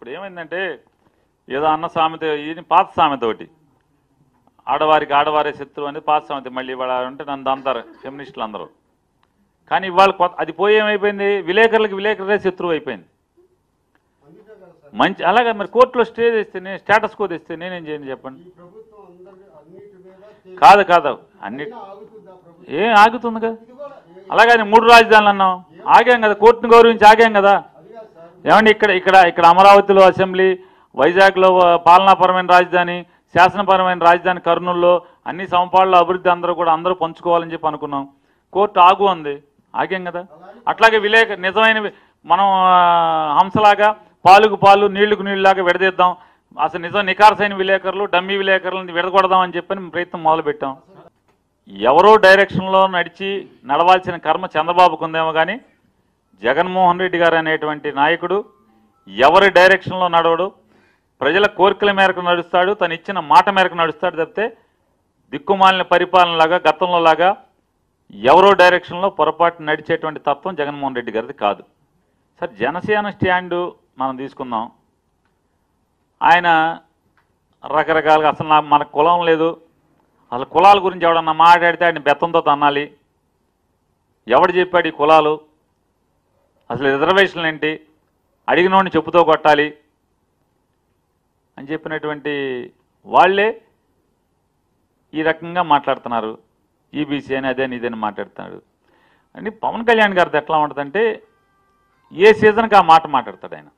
ఇప్పుడు ఏమైందంటే ఏదో అన్న సామెత ఇది పాత సామెత ఒకటి ఆడవారికి ఆడవారే శత్రువు అనేది పాత సామెత మళ్ళీ ఇవాళ అంటే నన్ను అంటారు ఫెమినిస్టులు అందరూ కానీ ఇవాళ కొత్త అది పోయి ఏమైపోయింది విలేకరులకు విలేకరులే శత్రువు అయిపోయింది అందుకే కదా సార్ మంచి అలాగే మరి కోర్టులో స్టే తెస్తే నేను స్టేటస్ కో తెస్తే నేనేం చేయను చెప్పండి ఈ ప్రభుత్వం అందరి అన్నిటి మీద చే- కాదు కాదు అన్ని అయినా ఆగుతుందా ప్రభుత్వం ఏం ఆగుతుంది కదా ఇది కూడా ఏ- అలాగని మూడు రాజధానులు అన్నాం ఆగాం కదా కోర్టును గౌరవించి ఆగాం కదా అది కాదు సార్ ఏమండి ఇక్కడ ఇక్కడ ఇక్కడ అమరావతిలో అసెంబ్లీ వైజాగ్లో ఆ, పాలనాపరమైన రాజధాని శాసనపరమైన రాజధాని కర్నూలులో అన్ని సమపాళ్ళ అభివృద్ధి అందరూ కూడా అందరూ పంచుకోవాలని చెప్పి అనుకున్నాం కోర్టు ఆగు ఉంది ఆగాం కదా అట్లాగే విలేక నిజమైన వి- మనం ఆ, హంసలాగా పాలుకు పాలు నీళ్లకు నీళ్ళలాగా విడదీద్దాం అసలు నిజం నికార్సైన విలేకరులు డమ్మీ విలేకరులను విడగొడదాం అని చెప్పని ప్రయత్నం మొదలుపెట్టాం ఎవరో డైరెక్షన్లో నడిచి నడవాల్సిన కర్మ చంద్రబాబుకు ఉందేమో కానీ జగన్మోహన్ రెడ్డి గారు అనేటువంటి నాయకుడు ఎవరి డైరెక్షన్లో నడవడు ప్రజల కోరికల మేరకు నడుస్తాడు తను ఇచ్చిన మాట మేరకు నడుస్తాడు తప్పితే దిక్కుమాలిన పరిపాలనలాగా గతంలో లాగా ఎవరో డైరెక్షన్లో పొరపాటు నడిచేటువంటి తత్వం జగన్మోహన్ రెడ్డి గారిది కాదు సరే జనసేన స్టాండు మనం తీసుకుందాం ఆయన రకరకాలుగా అసలు నా మన కులం లేదు అసలు కులాల గురించి ఎవడన్నా మాట్లాడితే ఆయన బెత్తంతో తన్నాలి ఎవడు చెప్పాడు ఈ కులాలు అసలు రిజర్వేషన్లు ఏంటి అడిగినోడిని చెప్పుతో కొట్టాలి అని చెప్పినటువంటి వాళ్ళే ఈ రకంగా మాట్లాడుతున్నారు ఈబీసీ అని అదే అని ఇదని మాట్లాడుతున్నాడు అని పవన్ కళ్యాణ్ గారిది ఎట్లా ఉంటుందంటే ఏ సీజన్కి ఆ మాట మాట్లాడతాడు ఆయన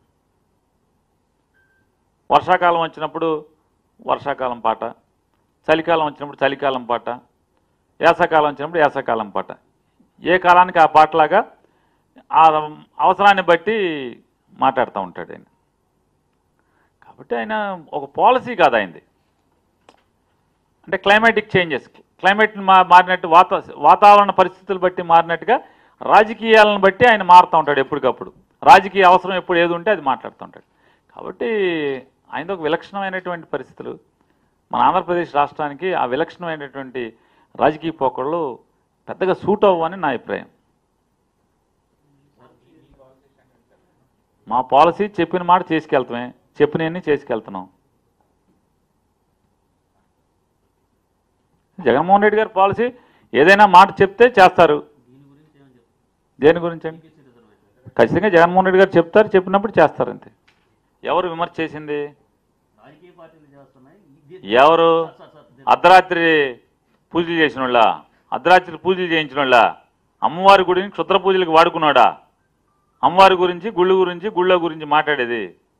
వర్షాకాలం వచ్చినప్పుడు వర్షాకాలం పాట చలికాలం వచ్చినప్పుడు చలికాలం పాట వేసవకాలం వచ్చినప్పుడు వేసవకాలం పాట ఏ కాలానికి ఆ పాటలాగా ఆ అవసరాన్ని బట్టి మాట్లాడుతూ ఉంటాడు ఆయన కాబట్టి ఆయన ఒక పాలసీ కాదు ఆయనది అంటే క్లైమాటిక్ చేంజెస్ క్లైమేట్ మా మారినట్టు వాత వాతావరణ పరిస్థితులు బట్టి మారినట్టుగా రాజకీయాలను బట్టి ఆయన మారుతూ ఉంటాడు ఎప్పటికప్పుడు రాజకీయ అవసరం ఎప్పుడు ఏది ఉంటే అది మాట్లాడుతూ ఉంటాడు కాబట్టి ఆయనది ఒక విలక్షణమైనటువంటి పరిస్థితులు మన ఆంధ్రప్రదేశ్ రాష్ట్రానికి ఆ విలక్షణమైనటువంటి రాజకీయ పోకళ్ళు పెద్దగా సూట్ అవ్వని నా అభిప్రాయం మా పాలసీ చెప్పిన మాట చేసుకెళ్తామే చెప్పినవన్నీ చేసుకెళ్తున్నాం జగన్మోహన్ రెడ్డి గారి పాలసీ ఏదైనా మాట చెప్తే చేస్తారు దేని గురించి అండి ఖచ్చితంగా జగన్మోహన్ రెడ్డి గారు చెప్తారు చెప్పినప్పుడు చేస్తారు అంతే ఎవరు విమర్శ చేసింది రాజకీయ పార్టీలు చేస్తున్నాయి ఇది- ఎవరు సార్, సార్, సార్, అర్ధరాత్రి పూజలు చేసిన వాళ్ళ అర్ధరాత్రి పూజలు చేయించిన వాళ్ళ అమ్మవారి గుడిని క్షుద్ర పూజలకు వాడుకున్నాడా అమ్మవారి గురించి గుళ్ళు గురించి గుళ్ళ గురించి మాట్లాడేది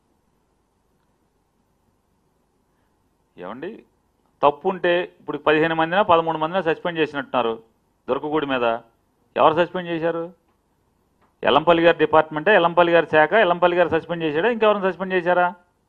ఏమండి తప్పు ఉంటే ఇప్పుడు పదిహేను మందిన పదమూడు మందిన సస్పెండ్ చేసినట్టున్నారు దుర్గగూడి మీద ఎవరు సస్పెండ్ చేశారు ఎల్లంపల్లి గారి డిపార్ట్మెంటే ఎల్లంపల్లి గారి శాఖ ఎల్లంపల్లి గారు సస్పెండ్ చేశాడా ఇంకెవరిని సస్పెండ్ చేశారా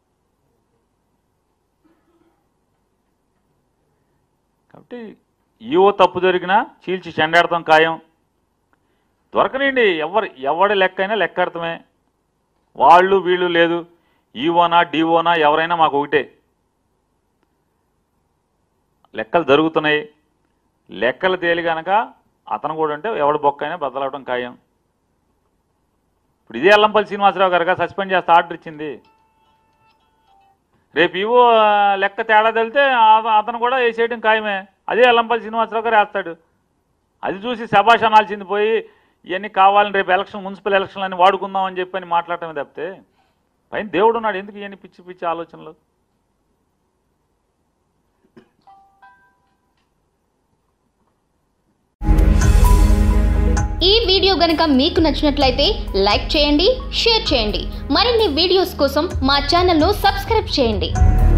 కాబట్టి ఈవో తప్పు జరిగినా చీల్చి చెండాడతాం ఖాయం దొరకనండి ఎవరు ఎవడి లెక్క అయినా లెక్కాడతామే వాళ్ళు వీళ్ళు లేదు ఈవోనా డీఓనా ఎవరైనా మాకు ఒకటే లెక్కలు జరుగుతున్నాయి లెక్కలు తేలి గనక అతను కూడా అంటే ఎవడు బొక్కైనా బదలవడం ఖాయం ఇప్పుడు ఇదే అల్లంపల్లి శ్రీనివాసరావు గారుగా సస్పెండ్ చేస్తే ఆర్డర్ ఇచ్చింది రేపు ఇవో లెక్క తేడా తెలితే ఆ- అతను కూడా వేసేయడం ఖాయమే అదే అల్లంపల్లి శ్రీనివాసరావు గారు వేస్తాడు అది చూసి శభాష్ అనాల్సింది పోయి ఇవన్నీ కావాలని రేపు ఎలక్షన్ మున్సిపల్ ఎలక్షన్లు అని వాడుకుందాం అని చెప్పని మాట్లాడటమే తప్పితే పైన దేవుడు ఉన్నాడు ఎందుకు ఇవన్నీ పిచ్చి పిచ్చి ఆలోచనలు ఈ వీడియో గనుక మీకు నచ్చినట్లయితే లైక్ చేయండి షేర్ చేయండి మరిన్ని వీడియోస్ కోసం మా ఛానల్ను సబ్స్క్రైబ్ చేయండి